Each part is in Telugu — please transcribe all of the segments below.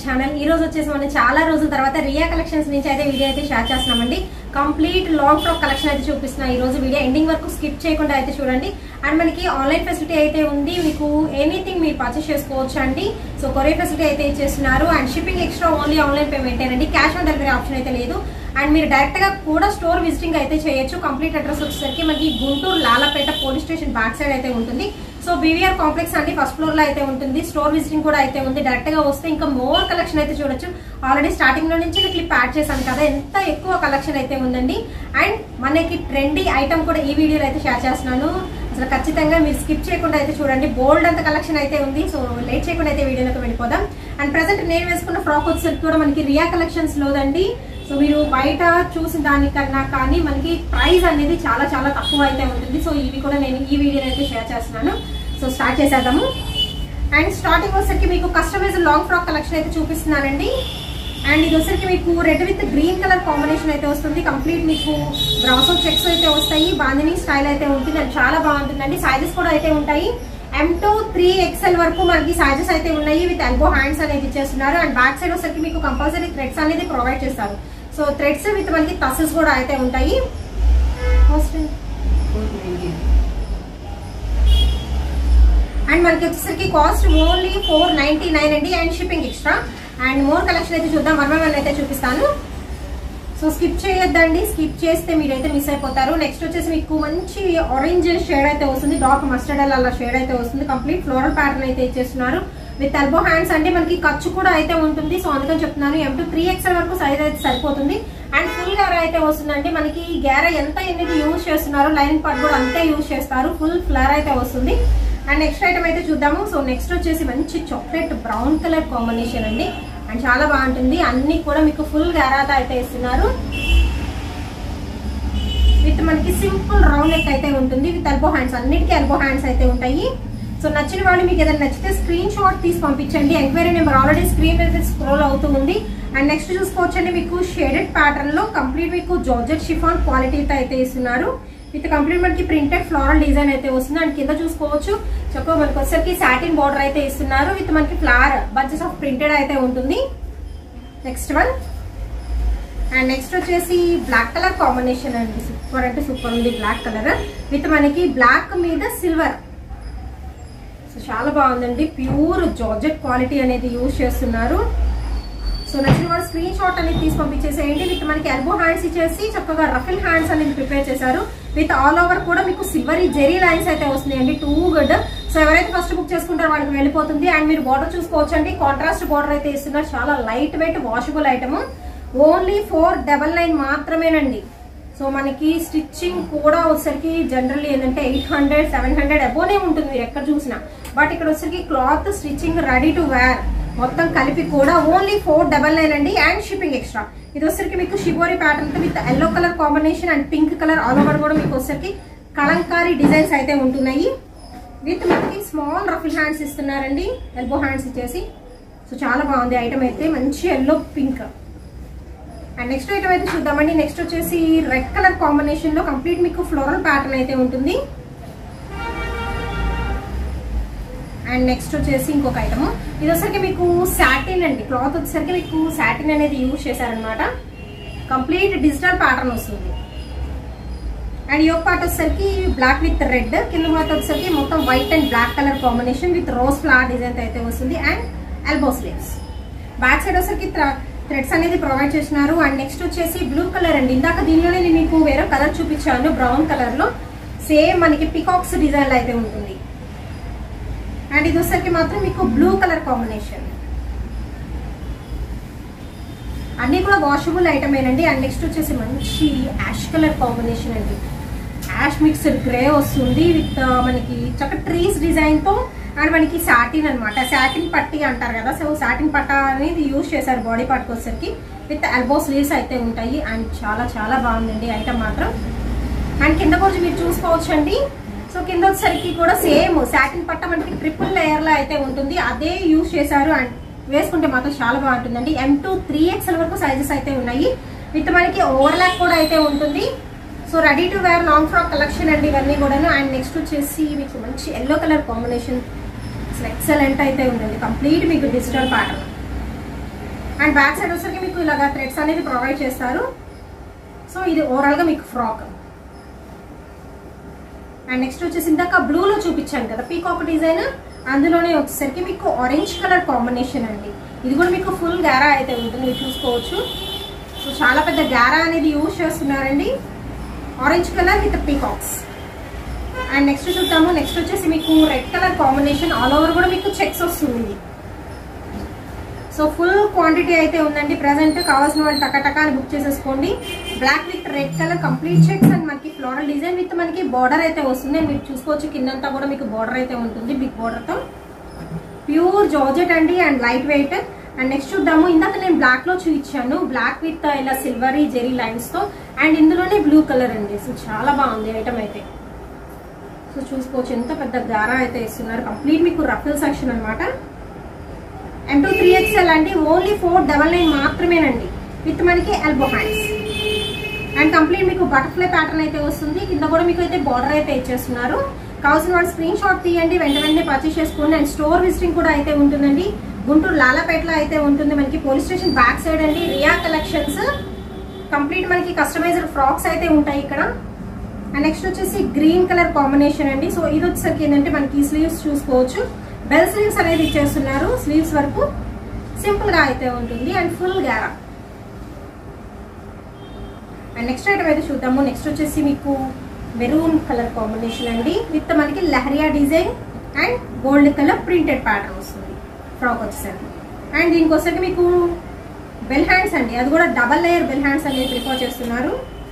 ఛానల్ ఈ రోజు వచ్చేసి మనం చాలా రోజుల తర్వాత రియా కలెక్షన్స్ నుంచి అయితే వీడియో అయితే షేర్ చేస్తున్నామండి కంప్లీట్ లాంగ్ ఫ్రాక్ కలెక్షన్ అయితే చూపిస్తున్నా ఈ రోజు వీడియో ఎండింగ్ వరకు స్కిప్ చేయకుండా అయితే చూడండి అండ్ మనకి ఆన్లైన్ ఫెసిలిటీ అయితే ఉంది మీకు ఎనీథింగ్ మీరు పర్చేస్ చేసుకోవచ్చు అండి సో కొరియర్ ఫెసిలిటీ అయితే ఇచ్చేస్తున్నారు and shipping extra only online payment అండి క్యాష్ ఆన్ డెలివరీ ఆప్షన్ అయితే లేదు అండ్ మీరు డైరెక్ట్ గా కూడా స్టోర్ విజిటింగ్ అయితే చేయొచ్చు కంప్లీట్ అడ్రస్ వచ్చేసరికి మనకి Guntur Lalapet police station back side అయితే ఉంటుంది సో బీవీఆర్ కాంప్లెక్స్ అండి ఫస్ట్ ఫ్లోర్ లో అయితే ఉంటుంది స్టోర్ విజిటింగ్ కూడా అయితే ఉంది డైరెక్ట్ గా వస్తే ఇంకా మోర్ కలెక్షన్ అయితే చూడొచ్చు ఆల్రెడీ స్టార్టింగ్ లో నుంచి క్లిప్ యాడ్ చేశాను కదా ఎంత ఎక్కువ కలెక్షన్ అయితే ఉందండి అండ్ మనకి ట్రెండీ ఐటమ్ కూడా ఈ వీడియోలో అయితే షేర్ చేస్తున్నాను అసలు ఖచ్చితంగా మీరు స్కిప్ చేయకుండా అయితే చూడండి బోల్డ్ అంత కలెక్షన్ అయితే ఉంది సో లేట్ చేయకుండా అయితే వీడియోలోకి వెళ్ళిపోదాం అండ్ ప్రెసెంట్ నేను వేసుకున్న ఫ్రాక్ వచ్చేసరికి కూడా మనకి రియా కలెక్షన్స్ లోదండి సో మీరు బయట చూసిన దానికన్నా కానీ మనకి ప్రైస్ అనేది చాలా చాలా తక్కువ అయితే ఉంటుంది సో ఇవి కూడా నేను ఈ వీడియోలో అయితే షేర్ చేస్తున్నాను సో స్టార్ట్ చేసేద్దాము అండ్ స్టార్టింగ్ వచ్చేసరికి మీకు కస్టమైజ్ లాంగ్ ఫ్రాక్ కలెక్షన్ అయితే చూపిస్తున్నానండి అండ్ ఇది వచ్చేసరికి మీకు red with green colour combination అయితే వస్తుంది కంప్లీట్ మీకు బ్రాసో చెక్స్ అయితే వస్తాయి బాందిని స్టైల్ అయితే ఉంటుంది అది చాలా బాగుంటుందండి సైజెస్ కూడా అయితే ఉంటాయి ఎం టూ త్రీ ఎక్స్ఎల్ వరకు మనకి సైజెస్ అయితే ఉన్నాయి విత్ ఎల్బో హ్యాండ్స్ అనేది ఇచ్చేస్తున్నారు అండ్ బ్యాక్ సైడ్ వచ్చేసరికి మీకు కంపల్సరీ థ్రెడ్స్ అనేది ప్రొవైడ్ చేస్తారు సో థ్రెడ్స్ విత్ మనకి టసెస్ కూడా అయితే ఉంటాయి అండ్ మనకి వచ్చేసరికి cost only four ninety nine అండి and shipping extra and more collection అయితే చూద్దాం వన్ బై వన్ అయితే చూపిస్తాను సో స్కిప్ చేయొద్దండి స్కిప్ చేస్తే మీరైతే మిస్ అయిపోతారు నెక్స్ట్ వచ్చేసి మీకు మంచి ఆరెంజ్ షేడ్ అయితే వస్తుంది డార్క్ మస్టర్డ్ అలా షేడ్ అయితే వస్తుంది కంప్లీట్ ఫ్లోరల్ ప్యాటర్న్ అయితే ఇచ్చేస్తున్నారు విత్ ఎల్బో హ్యాండ్స్ అంటే మనకి ఖర్చు కూడా అయితే ఉంటుంది సో అందుకని చెప్తున్నాను ఎం టూ త్రీ ఎక్స్ఎల్ వరకు సైజ్ అయితే సరిపోతుంది అండ్ ఫుల్ గేర అయితే వస్తుందండి మనకి గేర ఎంత ఎన్ని యూజ్ చేస్తున్నారో లైన్ పార్ట్ కూడా అంతే యూజ్ చేస్తారు ఫుల్ ఫ్లర్ అయితే వస్తుంది అండ్ నెక్స్ట్ ఐటమ్ అయితే చూద్దాము సో నెక్స్ట్ వచ్చేసి మంచి చాక్లెట్ బ్రౌన్ కలర్ కాంబినేషన్ అండి అండ్ చాలా బాగుంటుంది అన్ని కూడా మీకు ఫుల్ గారాత అయితే ఇస్తున్నారు విత్ మనకి సింపుల్ రౌండ్ నెక్ అయితే ఉంటుంది విత్ ఎల్బో హ్యాండ్స్ అన్నిటికీ ఎల్బో హ్యాండ్స్ అయితే ఉంటాయి సో నచ్చిన వాళ్ళు మీకు ఏదైనా నచ్చితే స్క్రీన్ షాట్ తీసి పంపించండి ఎంక్వైరీ నెంబర్ ఆల్రెడీ స్క్రీన్ మీద స్క్రోల్ అవుతూ ఉంది అండ్ నెక్స్ట్ చూసుకోవచ్చండి మీకు షేడెడ్ ప్యాటర్న్ లో కంప్లీట్ మీకు జార్జెట్ షిఫాన్ క్వాలిటీతో అయితే ఇస్తున్నారు విత్ కంప్లీట్ మనకి ప్రింటెడ్ ఫ్లోరల్ డిజైన్ అయితే వస్తుంది అండ్ కింద చూసుకోవచ్చు చక్కగా మనకి వచ్చేసరికి సాటిన్ బార్డర్ అయితే ఇస్తున్నారు విత్ మనకి ఫ్లవర్ బడ్జెస్ ఆఫ్ ప్రింటెడ్ అయితే ఉంటుంది నెక్స్ట్ వన్ అండ్ నెక్స్ట్ వచ్చేసి బ్లాక్ కలర్ కాంబినేషన్ అండి సూపర్ అంటే సూపర్ ఉంది బ్లాక్ కలర్ విత్ మనకి బ్లాక్ మీద సిల్వర్ సో చాలా బాగుందండి ప్యూర్ జార్జెట్ క్వాలిటీ అనేది యూజ్ చేస్తున్నారు సో నచ్చిన వాళ్ళు స్క్రీన్ షాట్ అనేది తీసి పంపించేసేయండి విత్ మనకి ఎల్బో హ్యాండ్స్ ఇచ్చేసి చక్కగా రఫిల్ హ్యాండ్స్ అనేది ప్రిపేర్ చేశారు విత్ ఆల్ ఓవర్ కూడా మీకు సిల్వరీ జెరీ లైన్స్ అయితే వస్తున్నాయండి టూ గుడ్ సో ఎవరైతే ఫస్ట్ బుక్ చేసుకుంటారో వాళ్ళకి వెళ్ళిపోతుంది అండ్ మీరు బార్డర్ చూసుకోవచ్చు అండి కాంట్రాస్ట్ బార్డర్ అయితే ఇస్తున్నారు చాలా light weight washable item only four double nine మాత్రమేనండి సో మనకి స్టిచ్చింగ్ కూడా వచ్చేసరికి జనరల్లీ ఏంటంటే ఎయిట్ హండ్రెడ్ సెవెన్ హండ్రెడ్ అబోనే ఉంటుంది మీరు ఎక్కడ చూసినా బట్ ఇక్కడ వచ్చేసరికి cloth stitching ready to wear మొత్తం కలిపి కూడా ఓన్లీ ఫోర్ డబల్ నైన్ అండి అండ్ షిప్పింగ్ ఎక్స్ట్రా ఇది వచ్చరికి మీకు shibori pattern with yellow colour combination and pink colour all over కూడా మీకు వచ్చరికి కలంకారీ డిజైన్స్ అయితే ఉంటున్నాయి విత్ మనకి స్మాల్ రఫిల్ హ్యాండ్స్ ఇస్తున్నారండి ఎల్బో హ్యాండ్స్ ఇచ్చేసి సో చాలా బాగుంది ఐటమ్ అయితే మంచి yellow pink and next item అయితే చూద్దామండి నెక్స్ట్ వచ్చేసి రెడ్ కలర్ కాంబినేషన్ లో కంప్లీట్ మీకు ఫ్లోరల్ ప్యాటర్న్ అయితే ఉంటుంది అండ్ నెక్స్ట్ వచ్చేసి ఇంకొక ఐటమ్ ఇది వచ్చరికి మీకు సాటిన్ అండి క్లాత్ వచ్చేసరికి మీకు సాటిన్ అనేది యూజ్ చేశారనమాట కంప్లీట్ డిజిటల్ ప్యాటర్న్ వస్తుంది అండ్ యోగ్ పార్ట్ వచ్చేసరికి బ్లాక్ విత్ రెడ్ కింద పార్ట్ వచ్చేసరికి మొత్తం white and black colour combination with rose flower design అయితే వస్తుంది and elbow sleeves back side వచ్చేసరికి థ్రెడ్స్ అనేది ప్రొవైడ్ చేసినారు అండ్ నెక్స్ట్ వచ్చేసి బ్లూ కలర్ అండి ఇందాక దీనిలోనే నేను మీకు వేరే కలర్ చూపించాను బ్రౌన్ కలర్ లో సేమ్ మనకి పికాక్స్ డిజైన్ అయితే ఉంటుంది అండ్ ఇది వచ్చరికి మాత్రం మీకు బ్లూ కలర్ కాంబినేషన్ అన్ని కూడా వాషబుల్ ఐటమేనండి అండ్ నెక్స్ట్ వచ్చేసి మంచి యాష్ కలర్ కాంబినేషన్ అండి యాష్ మిక్స్డ్ గ్రే వస్తుంది విత్ మనకి చక్క ట్రీస్ డిజైన్ తో అండ్ మనకి సాటిన్ అనమాట సాటిన్ పట్టి అంటారు కదా సో సాటిన్ పట్ట అనేది యూజ్ చేశారు బాడీ పార్ట్కి వచ్చేసరికి విత్ ఎల్బో స్లీవ్స్ అయితే ఉంటాయి అండ్ చాలా చాలా బాగుందండి ఐటమ్ మాత్రం అండ్ కింద కొంచెం మీరు చూసుకోవచ్చు అండి సో కింద వచ్చేసరికి కూడా సేమ్ సాటిన్ పట్ట మనకి ట్రిపుల్ లేయర్ లో అయితే ఉంటుంది అదే యూజ్ చేశారు అండ్ వేసుకుంటే మాత్రం చాలా బాగుంటుందండి ఎం టూ త్రీ ఎక్స్ఎల్ వరకు సైజెస్ అయితే ఉన్నాయి విత్ మనకి ఓవర్లాక్ కూడా అయితే ఉంటుంది so ready to wear long frock collection అండి ఇవన్నీ కూడాను అండ్ నెక్స్ట్ వచ్చేసి మీకు మంచి ఎల్లో కలర్ కాంబినేషన్ అసలు ఎక్సలెంట్ అయితే ఉందండి కంప్లీట్ మీకు digital pattern and back side వచ్చేసరికి మీకు ఇలాగా థ్రెడ్స్ అనేది ప్రొవైడ్ చేస్తారు సో ఇది ఓవరాల్ గా మీకు ఫ్రాక్ అండ్ నెక్స్ట్ వచ్చేసి ఇందాక బ్లూలో చూపించాను కదా పీకాక్ డిజైన్ అందులోనే వచ్చేసరికి మీకు ఆరెంజ్ కలర్ కాంబినేషన్ అండి ఇది కూడా మీకు ఫుల్ గారా అయితే ఉంటుంది మీరు చూసుకోవచ్చు సో చాలా పెద్ద గారా అనేది యూజ్ చేస్తున్నారండి orange colour with peacocks and next చూద్దాము నెక్స్ట్ వచ్చేసి మీకు red colour combination all over కూడా మీకు చెక్స్ వస్తుంది సో ఫుల్ క్వాంటిటీ అయితే ఉందండి ప్రజెంట్ కావాల్సిన వాళ్ళు టకా అని బుక్ చేసేసుకోండి black with red colour complete checks and మనకి ఫ్లోరల్ డిజైన్ విత్ మనకి బార్డర్ అయితే వస్తుంది మీరు చూసుకోవచ్చు కిందంతా కూడా మీకు బార్డర్ అయితే ఉంటుంది బిగ్ బార్డర్ తో ప్యూర్ జార్జెట్ అండి and light weight and next చూద్దాము ఇందాక నేను బ్లాక్ లో చూపించాను బ్లాక్ విత్ ఇలా సిల్వరీ జెరీ లైన్స్ తో అండ్ ఇందులోనే బ్లూ కలర్ అండి సో చాలా బాగుంది ఐటమ్ అయితే సో చూసుకోవచ్చు ఎంత పెద్ద గారా అయితే ఇస్తున్నారు కంప్లీట్ మీకు రఫిల్ సెక్షన్ అనమాట ఎం టూ త్రీ ఎక్స్ఎల్ అండి ఓన్లీ ఫోర్ డబల్ నైన్ మాత్రమేనండి విత్ మనకి ఎల్బో హ్యాండ్స్ అండ్ కంప్లీట్ మీకు బటర్ఫ్లై ప్యాటర్న్ అయితే వస్తుంది కింద కూడా మీకు అయితే బార్డర్ అయితే ఇచ్చేస్తున్నారు కావాల్సిన వాళ్ళు స్క్రీన్ షాట్ తీయండి వెంట వెంటనే పర్చేస్ చేసుకోండి అండ్ స్టోర్ విజిటింగ్ కూడా అయితే ఉంటుందండి గుంటూరు లాలాపేటలో అయితే ఉంటుంది మనకి పోలీస్ స్టేషన్ బ్యాక్ సైడ్ అండి రియా కలెక్షన్స్ కంప్లీట్ మనకి కస్టమైజ్డ్ ఫ్రాక్స్ అయితే ఉంటాయి ఇక్కడ అండ్ నెక్స్ట్ వచ్చేసి గ్రీన్ కలర్ కాంబినేషన్ అండి సో ఇది వచ్చేసరికి ఏంటంటే మనకి స్లీవ్స్ చూసుకోవచ్చు బెల్ స్లీవ్స్ అనేది ఇచ్చేస్తున్నారు స్లీవ్స్ వరకు సింపుల్ గా అయితే ఉంటుంది అండ్ ఫుల్ గారా అండ్ నెక్స్ట్ ఐటమ్ అయితే చూద్దాము నెక్స్ట్ వచ్చేసి మీకు మెరూన్ కలర్ కాంబినేషన్ అండి విత్ మనకి lehariya design and gold colour printed pattern వస్తుంది ఫ్రాక్ వచ్చేసరికి అండ్ దీనికి వచ్చేసరికి మీకు బెల్ హ్యాండ్స్ అండి అది కూడా డబల్ లేయర్ బెల్ హ్యాండ్స్ అనేది ప్రిఫర్ చేస్తున్నారు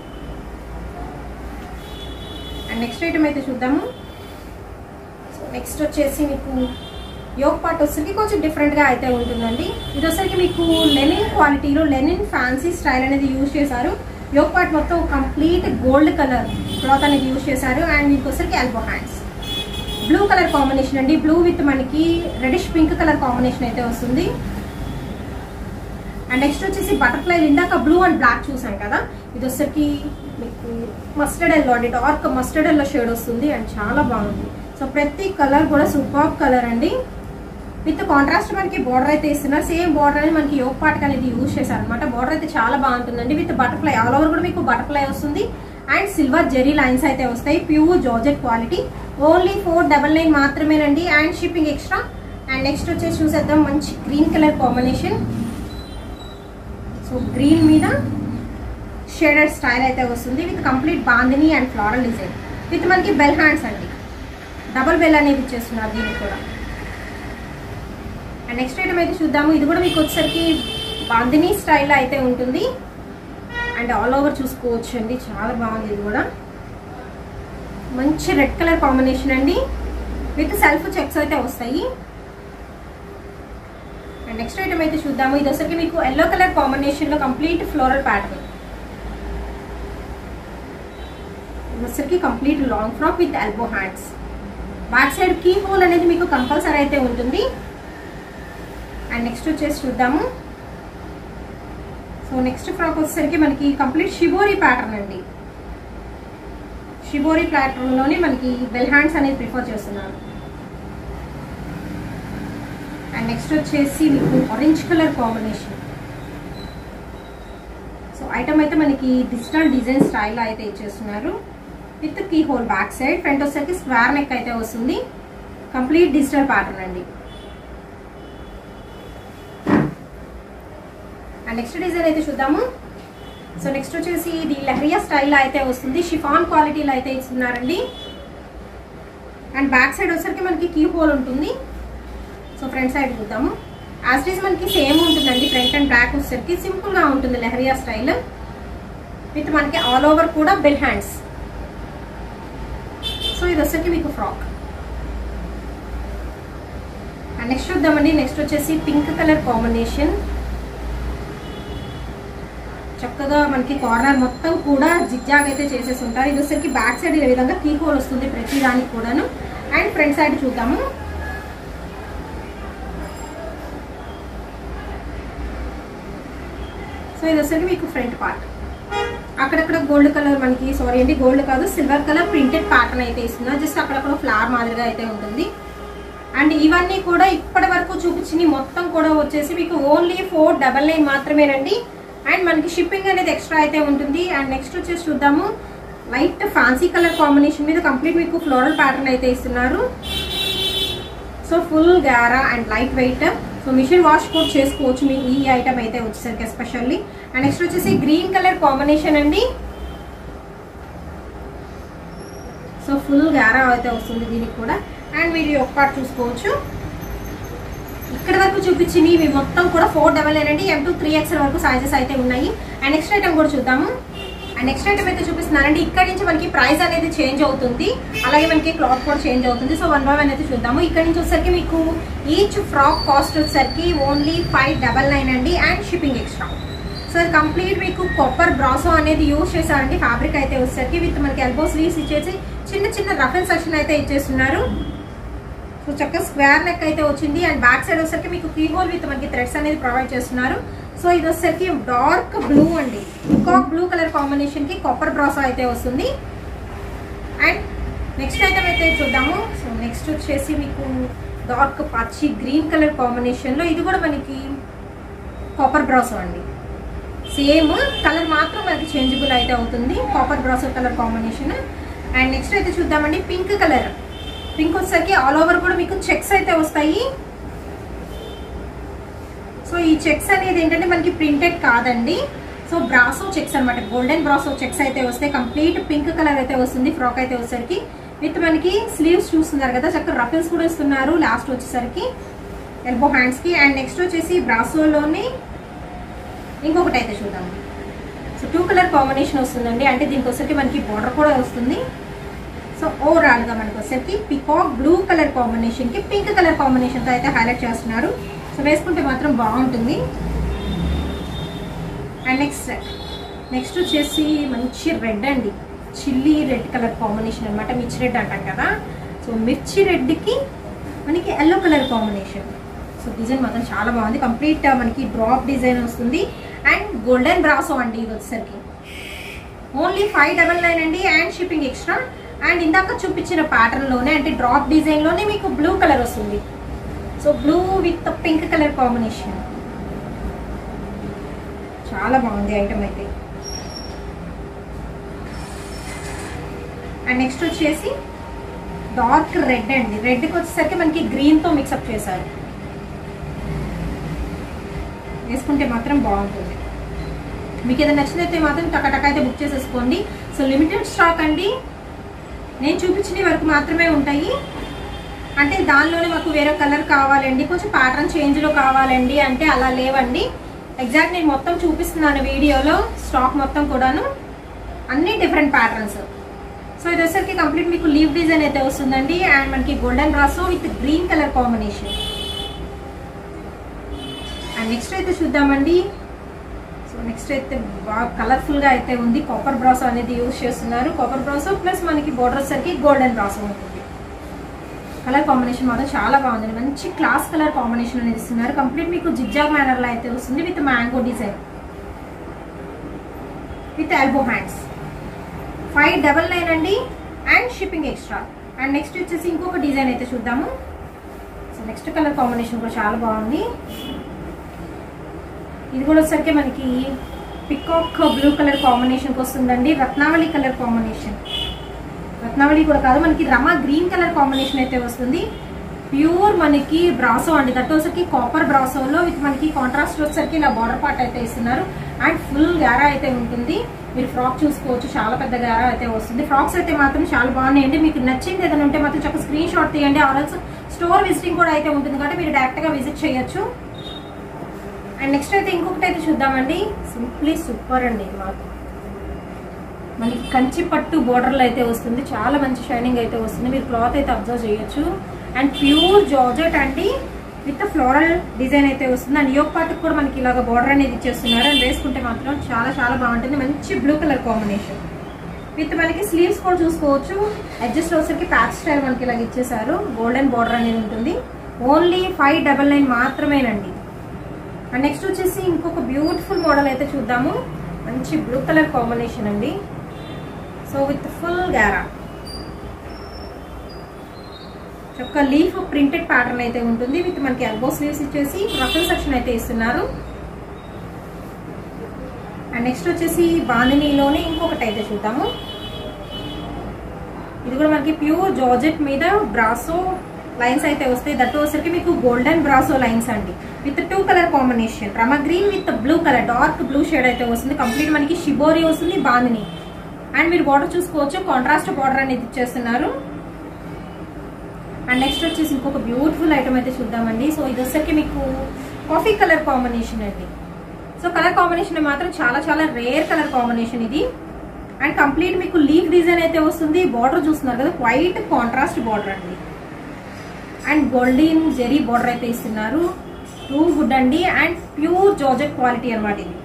అండ్ నెక్స్ట్ ఐటమ్ అయితే చూద్దాము సో నెక్స్ట్ వచ్చేసి మీకు యోగ్ పార్ట్ వచ్చేసరికి కొంచెం డిఫరెంట్గా అయితే ఉంటుందండి ఇది వచ్చేసరికి మీకు లెనిన్ క్వాలిటీలో లెనిన్ ఫ్యాన్సీ స్టైల్ అనేది యూజ్ చేశారు యోగ్ పార్ట్ మొత్తం కంప్లీట్ గోల్డ్ కలర్ క్లాత్ అనేది యూజ్ చేశారు అండ్ దీనికి వచ్చేసరికి elbow hands blue colour combination అండి బ్లూ విత్ మనకి రెడిష్ పింక్ కలర్ కాంబినేషన్ అయితే వస్తుంది అండ్ నెక్స్ట్ వచ్చేసి బటర్ఫ్లై ఇందాక బ్లూ అండ్ బ్లాక్ చూసాం కదా ఇది వచ్చేసరికి మీకు మస్టర్డ్ ఎల్లో అండి డార్క్ మస్టర్డ్ ఎల్లో షేడ్ వస్తుంది అండ్ చాలా బాగుంది సో ప్రతి కలర్ కూడా సూపర్ కలర్ అండి విత్ కాంట్రాస్ట్ మనకి బార్డర్ అయితే ఇస్తున్నారు సేమ్ బార్డర్ అనేది మనకి యోగ్ పార్ట్ అనేది యూజ్ చేశారు అనమాట బార్డర్ అయితే చాలా బాగుంటుందండి విత్ బటర్ఫ్లై ఆల్ ఓవర్ కూడా మీకు బటర్ఫ్లై వస్తుంది అండ్ సిల్వర్ జెరీ లైన్స్ అయితే వస్తాయి pure georgette quality only four double nine మాత్రమేనండి and shipping extra and next వచ్చేసి చూసేద్దాం మంచి green colour combination so green మీద షేడెడ్ స్టైల్ అయితే వస్తుంది with complete bandhani and floral design with మనకి బెల్ హ్యాండ్స్ అండి డబల్ బెల్ అనేది ఇచ్చేస్తున్నారు దీనికి కూడా అండ్ నెక్స్ట్ ఐటమ్ అయితే చూద్దాము ఇది కూడా మీకు వచ్చేసరికి బాందిని స్టైల్లో అయితే ఉంటుంది అండ్ ఆల్ ఓవర్ చూసుకోవచ్చు అండి చాలా బాగుంది ఇది కూడా మంచి రెడ్ కలర్ కాంబినేషన్ అండి విత్ సెల్ఫ్ చెక్స్ అయితే వస్తాయి అండ్ నెక్స్ట్ ఐటమ్ అయితే చూద్దాము ఇది వచ్చరికి మీకు ఎల్లో కలర్ కాంబినేషన్ లో కంప్లీట్ ఫ్లోరల్ ప్యాటర్న్ వచ్చరికి complete long frock with elbow hands back side key hole అనేది మీకు కంపల్సరీ అయితే ఉంటుంది అండ్ నెక్స్ట్ వచ్చేసి చూద్దాము సో నెక్స్ట్ ఫ్రాక్ వచ్చేసరికి మనకి కంప్లీట్ షిబోరి ప్యాటర్న్ అండి షిబోరి ప్యాటర్న్ లోనే మనకి బెల్ హ్యాండ్స్ అనేది ప్రిఫర్ చేస్తున్నారు అండ్ నెక్స్ట్ వచ్చేసి మీకు orange colour combination so item అయితే మనకి డిజిటల్ డిజైన్ స్టైల్ అయితే ఇచ్చేస్తున్నారు with key hole back side front వచ్చేసరికి స్క్వేర్ నెక్ అయితే వస్తుంది కంప్లీట్ డిజిటల్ ప్యాటర్న్ అండి అండ్ నెక్స్ట్ డిజైన్ అయితే చూద్దాము సో నెక్స్ట్ వచ్చేసి ఇది లహరియా స్టైల్లో అయితే వస్తుంది షిఫాన్ క్వాలిటీలో అయితే ఇస్తున్నారండి అండ్ బ్యాక్ సైడ్ వచ్చేసరికి మనకి కీ హోల్ ఉంటుంది సో ఫ్రంట్ సైడ్ చూద్దాము యాజ్ ఇస్ మనకి సేమ్ ఉంటుందండి ఫ్రంట్ అండ్ బ్యాక్ వచ్చేసరికి సింపుల్గా ఉంటుంది లెహరియా స్టైల్ విత్ మనకి ఆల్ ఓవర్ కూడా బెల్ హ్యాండ్స్ సో ఇది వచ్చేసరికి మీకు ఫ్రాక్ అండ్ నెక్స్ట్ చూద్దామండి నెక్స్ట్ వచ్చేసి పింక్ కలర్ కాంబినేషన్ చక్కగా మనకి కార్నర్ మొత్తం కూడా జిగ్జాగ్ అయితే చేసేసి ఉంటారు ఇది వచ్చేసరికి బ్యాక్ సైడ్ ఈ విధంగా కీ హోల్ వస్తుంది ప్రతి దానికి కూడాను అండ్ ఫ్రంట్ సైడ్ చూద్దాము సో ఇది వచ్చేసరికి మీకు ఫ్రంట్ పార్ట్ అక్కడక్కడ గోల్డ్ కలర్ మనకి సారీ అండి గోల్డ్ కాదు సిల్వర్ కలర్ ప్రింటెడ్ ప్యాటర్న్ అయితే ఇస్తున్నారు జస్ట్ అక్కడక్కడ ఫ్లవర్ మాదిరిగా అయితే ఉంటుంది అండ్ ఇవన్నీ కూడా ఇప్పటి వరకు చూపించిన మొత్తం కూడా వచ్చేసి మీకు ఓన్లీ ఫోర్ డబల్ నైన్ మాత్రమేనండి అండ్ మనకి షిప్పింగ్ అనేది ఎక్స్ట్రా అయితే ఉంటుంది అండ్ నెక్స్ట్ వచ్చేసి చూద్దాము లైట్ ఫ్యాన్సీ కలర్ కాంబినేషన్ మీద కంప్లీట్ మీకు ఫ్లోరల్ ప్యాటర్న్ అయితే ఇస్తున్నారు సో ఫుల్ గారా and light weight so machine wash కూడా చేసుకోవచ్చు మీ ఈ ఐటమ్ అయితే వచ్చేసరికి ఎస్పెషల్లీ అండ్ నెక్స్ట్ వచ్చేసి గ్రీన్ కలర్ కాంబినేషన్ అండి సో ఫుల్ గారా అయితే వస్తుంది దీనికి కూడా అండ్ మీరు ఒక పార్ట్ చూసుకోవచ్చు ఇక్కడ వరకు చూపించింది ఇవి మొత్తం కూడా ఫోర్ డబల్ నైన్ అండి ఎం టూ త్రీ ఎక్స్ఎల్ వరకు సైజెస్ అయితే ఉన్నాయి అండ్ నెక్స్ట్ ఐటమ్ కూడా చూద్దాము అండ్ నెక్స్ట్ ఐటమ్ అయితే చూపిస్తున్నారండి ఇక్కడ నుంచి మనకి ప్రైస్ అనేది చేంజ్ అవుతుంది అలాగే మనకి క్లాత్ కూడా చేంజ్ అవుతుంది సో వన్ బై వన్ అయితే చూద్దాము ఇక్కడ నుంచి వచ్చేసరికి మీకు ఈచ్ ఫ్రాక్ కాస్ట్ వచ్చేసరికి ఓన్లీ ఫైవ్ డబల్ నైన్ అండి and shipping extra so complete మీకు కొప్పర్ బ్రాసో అనేది యూజ్ చేశారండి ఫ్యాబ్రిక్ అయితే వచ్చేసరికి విత్ మనకి ఎల్బో స్లీవ్స్ ఇచ్చేసి చిన్న చిన్న రఫెల్ సెక్షన్ అయితే ఇచ్చేస్తున్నారు సో చక్కగా స్క్వేర్ నెక్ అయితే వచ్చింది అండ్ బ్యాక్ సైడ్ వచ్చేసరికి మీకు కీ హోల్ విత్ మనకి థ్రెడ్స్ అనేది ప్రొవైడ్ చేస్తున్నారు సో ఇది వచ్చేసరికి డార్క్ బ్లూ అండి కాక్ బ్లూ కలర్ కాంబినేషన్ కి కాపర్ బ్రాసో అయితే వస్తుంది అండ్ నెక్స్ట్ ఐటమ్ అయితే చూద్దాము సో నెక్స్ట్ వచ్చేసి మీకు డార్క్ పచ్చి గ్రీన్ కలర్ కాంబినేషన్ లో ఇది కూడా మనకి కాపర్ బ్రాసో అండి సేమ్ కలర్ మాత్రం మనకి చేంజబుల్ అయితే అవుతుంది copper brasso colour combination and next అయితే చూద్దామండి పింక్ కలర్ పింక్ వచ్చేసరికి ఆల్ ఓవర్ కూడా మీకు చెక్స్ అయితే వస్తాయి సో ఈ చెక్స్ అనేది ఏంటంటే మనకి ప్రింటెడ్ కాదండి సో బ్రాసో చెక్స్ అనమాట గోల్డెన్ బ్రాసో చెక్స్ అయితే వస్తాయి కంప్లీట్ పింక్ కలర్ అయితే వస్తుంది ఫ్రాక్ అయితే వచ్చేసరికి విత్ మనకి స్లీవ్స్ చూస్తున్నారు కదా చక్కగా రఫిల్స్ కూడా ఇస్తున్నారు లాస్ట్ వచ్చేసరికి ఎల్బో హ్యాండ్స్ కి అండ్ నెక్స్ట్ వచ్చేసి బ్రాసోలోని ఇంకొకటి అయితే చూద్దాం సో టూ కలర్ కాంబినేషన్ వస్తుందండి అంటే దీనికి వచ్చేసరికి మనకి బార్డర్ కూడా వస్తుంది సో ఓవరాల్ గా మనకి వచ్చేసరికి పికాక్ బ్లూ కలర్ కాంబినేషన్ కి పింక్ కలర్ కాంబినేషన్ తో అయితే హైలైట్ చేస్తున్నారు సో వేసుకుంటే మాత్రం బాగుంటుంది అండ్ నెక్స్ట్ నెక్స్ట్ వచ్చేసి మంచి రెడ్ అండి చిల్లీ రెడ్ కలర్ కాంబినేషన్ అనమాట మిర్చి రెడ్ అంటాం కదా సో మిర్చి రెడ్కి మనకి yellow colour combination so design మాత్రం చాలా బాగుంది కంప్లీట్ మనకి డ్రాప్ డిజైన్ వస్తుంది అండ్ గోల్డెన్ బ్రాసో అండి ఇది వచ్చేసరికి ఓన్లీ ఫైవ్ డబల్ నైన్ అండి అండ్ షిప్పింగ్ ఎక్స్ట్రా అండ్ ఇందాక చూపించిన ప్యాటర్న్ లోనే అంటే డ్రాప్ డిజైన్ లోనే మీకు బ్లూ కలర్ వస్తుంది so blue with pink colour combination చాలా బాగుంది ఐటమ్ అయితే అండ్ నెక్స్ట్ వచ్చేసి డార్క్ రెడ్ అండి రెడ్కి వచ్చేసరికి మనకి గ్రీన్తో మిక్సప్ చేశారు వేసుకుంటే మాత్రం బాగుంటుంది మీకు ఏదైనా నచ్చినైతే మాత్రం టకటక అయితే బుక్ చేసేసుకోండి సో లిమిటెడ్ స్టాక్ అండి నేను చూపించిన వరకు మాత్రమే ఉంటాయి అంటే దానిలోనే మాకు వేరే కలర్ కావాలండి కొంచెం ప్యాటర్న్ చేంజ్లో కావాలండి అంటే అలా లేవండి ఎగ్జాక్ట్ నేను మొత్తం చూపిస్తున్నాను వీడియోలో స్టాక్ మొత్తం కూడాను అన్ని డిఫరెంట్ ప్యాటర్న్స్ సో ఇది వచ్చేసరికి కంప్లీట్ మీకు లీవ్ డిజైన్ అయితే వస్తుందండి అండ్ మనకి golden brasso with green colour combination and next అయితే చూద్దామండి సో నెక్స్ట్ అయితే బాగా కలర్ఫుల్గా అయితే ఉంది కాపర్ బ్రాసో అనేది యూజ్ చేస్తున్నారు కాపర్ బ్రాసో ప్లస్ మనకి బోర్డర్ వచ్చేసరికి గోల్డెన్ బ్రాసో ఉంటుంది కలర్ కాంబినేషన్ మాత్రం చాలా బాగుంది మంచి క్లాస్ కలర్ కాంబినేషన్ అనేది ఇస్తున్నారు కంప్లీట్ మీకు జిగ్జాగ్ మేనర్ లో అయితే వస్తుంది with mango design with elbow hands five double nine అండి and shipping extra and next వచ్చేసి ఇంకొక డిజైన్ అయితే చూద్దాము సో నెక్స్ట్ కలర్ కాంబినేషన్ కూడా చాలా బాగుంది ఇది కూడా వచ్చరికి మనకి పికాక్ బ్లూ కలర్ కాంబినేషన్కి వస్తుందండి రత్నావళి కలర్ కాంబినేషన్ రత్నావళి కూడా కాదు మనకి రమా గ్రీన్ కలర్ కాంబినేషన్ అయితే వస్తుంది ప్యూర్ మనకి బ్రాసో అండి దట్ వచ్చరికి కాపర్ బ్రాసోలో విత్ మనకి కాంట్రాస్ట్ వచ్చరికి ఇలా బార్డర్ పార్ట్ అయితే ఇస్తున్నారు అండ్ ఫుల్ గారా అయితే ఉంటుంది మీరు ఫ్రాక్ చూసుకోవచ్చు చాలా పెద్ద గారా అయితే వస్తుంది ఫ్రాక్స్ అయితే మాత్రం చాలా బాగున్నాయండి మీకు నచ్చింది ఏదైనా ఉంటే మాత్రం చక్క స్క్రీన్ షాట్ తీయండి ఆల్సో స్టోర్ విజిటింగ్ కూడా అయితే ఉంటుంది కాబట్టి మీరు డైరెక్ట్గా విజిట్ చేయొచ్చు అండ్ నెక్స్ట్ అయితే ఇంకొకటి అయితే చూద్దామండి సింప్లీ సూపర్ అండి ఇది మాత్రం మనకి కంచి పట్టు బోర్డర్లో అయితే వస్తుంది చాలా మంచి షైనింగ్ అయితే వస్తుంది మీరు క్లాత్ అయితే అబ్జర్వ్ చేయొచ్చు అండ్ ప్యూర్ జార్జెట్ అండి విత్ ఫ్లోరల్ డిజైన్ అయితే వస్తుంది అండ్ యోగ్ పార్ట్కి కూడా మనకి ఇలాగ బోర్డర్ అనేది ఇచ్చేస్తున్నారు అండ్ వేసుకుంటే మాత్రం చాలా చాలా బాగుంటుంది మంచి బ్లూ కలర్ కాంబినేషన్ విత్ మనకి స్లీవ్స్ కూడా చూసుకోవచ్చు అడ్జస్ట్ వచ్చరికి ప్యాచ్ స్టైల్ మనకి ఇలాగ ఇచ్చేసారు గోల్డెన్ బోర్డర్ అనేది ఉంటుంది ఓన్లీ ఫైవ్ డబల్ నైన్ మాత్రమేనండి అండ్ నెక్స్ట్ వచ్చేసి ఇంకొక బ్యూటిఫుల్ మోడల్ అయితే చూద్దాము మంచి బ్లూ కలర్ కాంబినేషన్ అండి సో విత్ ఫుల్ గారా చక్క లీఫ్ ప్రింటెడ్ ప్యాటర్న్ అయితే ఉంటుంది విత్ మనకి ఎల్బో స్లీవ్స్ ఇచ్చేసి రఫల్ సెక్షన్ అయితే ఇస్తున్నారు అండ్ నెక్స్ట్ వచ్చేసి బాందినీలోనే ఇంకొకటి అయితే చూద్దాము ఇది కూడా మనకి ప్యూర్ జార్జెట్ మీద బ్రాసో లైన్స్ అయితే వస్తాయి దట్టు వచ్చరికి మీకు గోల్డెన్ బ్రాసో లైన్స్ అండి విత్ టూ కలర్ కాంబినేషన్ రమ green with blue colour dark blue shade అయితే వస్తుంది కంప్లీట్ మనకి షిబోరి వస్తుంది బాందిని అండ్ మీరు బార్డర్ చూసుకోవచ్చు కాంట్రాస్ట్ బార్డర్ అనేది ఇచ్చేస్తున్నారు అండ్ నెక్స్ట్ వచ్చేసి ఇంకొక బ్యూటిఫుల్ ఐటమ్ అయితే చూద్దామండి సో ఇది వచ్చరికి మీకు కాఫీ కలర్ కాంబినేషన్ అండి సో కలర్ కాంబినేషన్ మాత్రం చాలా చాలా రేర్ కలర్ కాంబినేషన్ ఇది అండ్ కంప్లీట్ మీకు లీఫ్ డిజైన్ అయితే వస్తుంది బార్డర్ చూస్తున్నారు కదా వైట్ కాంట్రాస్ట్ బార్డర్ అండి అండ్ గోల్డెన్ జెరీ బార్డర్ అయితే ఇస్తున్నారు టూ గుడ్ అండి అండ్ ప్యూర్ జార్జెట్ క్వాలిటీ అనమాట ఇది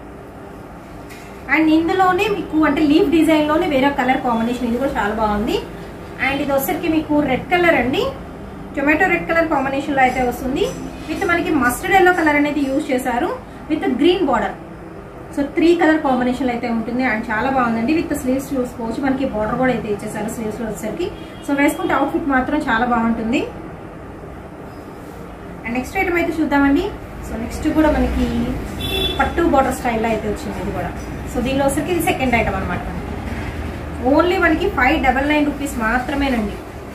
అండ్ ఇందులోనే మీకు అంటే లీఫ్ డిజైన్ లోనే వేరే కలర్ కాంబినేషన్ ఇది కూడా చాలా బాగుంది అండ్ ఇది వచ్చరికి మీకు రెడ్ కలర్ అండి టొమాటో రెడ్ కలర్ కాంబినేషన్ లో అయితే వస్తుంది విత్ మనకి మస్టర్డ్ ఎల్లో కలర్ అనేది యూజ్ చేశారు with green border so three colour combination అయితే ఉంటుంది అండ్ చాలా బాగుందండి విత్ స్లీవ్స్ చూసుకోవచ్చు మనకి బార్డర్ కూడా అయితే ఇచ్చేసారు స్లీవ్స్ లో వచ్చేసరికి సో వేసుకుంటే అవుట్ఫిట్ మాత్రం చాలా బాగుంటుంది అండ్ నెక్స్ట్ ఐటమ్ అయితే చూద్దామండి సో నెక్స్ట్ కూడా మనకి పట్టు బార్డర్ స్టైల్లో అయితే వచ్చింది ఇది కూడా సో దీనిలో వచ్చరికి ఇది సెకండ్ ఐటమ్ అనమాట ఓన్లీ మనకి ఫైవ్ డబల్ నైన్ రూపీస్ మాత్రమేనండి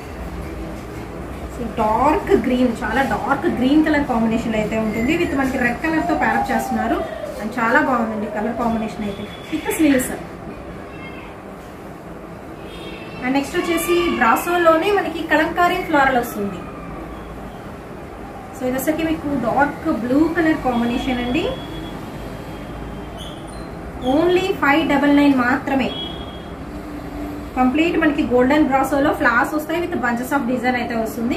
సో డార్క్ గ్రీన్ చాలా డార్క్ గ్రీన్ కలర్ కాంబినేషన్ అయితే ఉంటుంది విత్ మనకి రెడ్ కలర్ తో ప్యారప్ చేస్తున్నారు అండ్ చాలా బాగుందండి కలర్ కాంబినేషన్ అయితే విత్ స్లీవ్స్ అండ్ నెక్స్ట్ వచ్చేసి బ్రాసోలోనే మనకి కలంకారీ ఫ్లోరల్ వస్తుంది సో ఇది వచ్చేసి మీకు డార్క్ బ్లూ కలర్ కాంబినేషన్ అండి ఓన్లీ ఫైవ్ డబల్ నైన్ మాత్రమే కంప్లీట్ మనకి గోల్డెన్ బ్రాసోలో ఫ్లాస్ వస్తాయి విత్ బంచెస్ ఆఫ్ డిజైన్ అయితే వస్తుంది